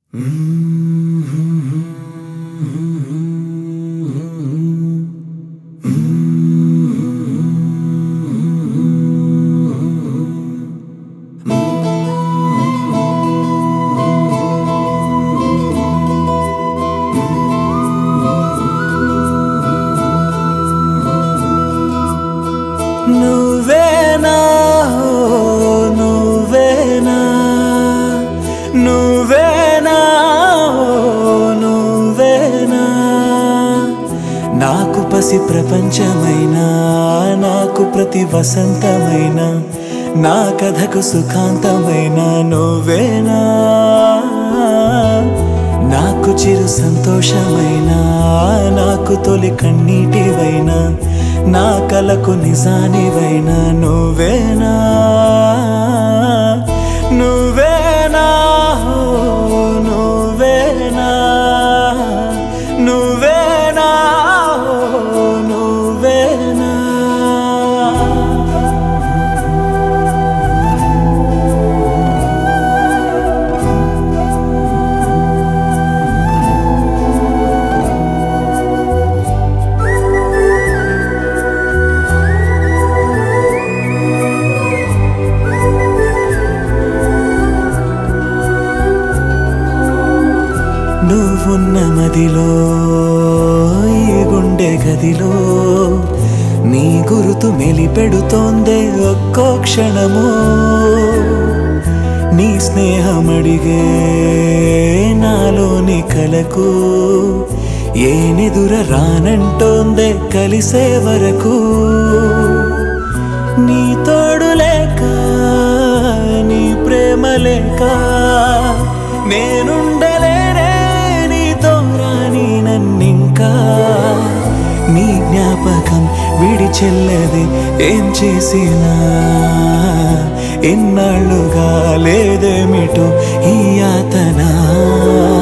నువ్వేనా ఓ నువ్వేనా నువ్వేనా ఓ నువ్వేనా నాకు పసి ప్రపంచమైన నాకు ప్రతి వసంతమైన నా కథకు సుఖాంతమైన నువ్వేనా నాకు చిరు సంతోషమైన నాకు తొలి కన్నీటివైనా నా కలకు నిజానివైనా నువ్వేనా నువ్వేనా ఓ నువ్వేనా నువ్వేనా ఓ నువ్వేనా నువ్వున్న మదిలో ఈ గుండె గదిలో నీ గురుతు మెలిపెడుతోందే ఒక్కో క్షణము నీ స్నేహమడిగే నాలోని కలకు ఏ నిదుర రానంటోందే కలిసే వరకు నీ తోడు లేక నీ ప్రేమ లేక నేనుండలేనే నీతో రాని నన్నింకా నీ జ్ఞాపకం విడి చెల్లది ఏం చేసినా ఎన్నాళ్ళుగా లేదేమిటో ఈ యాతన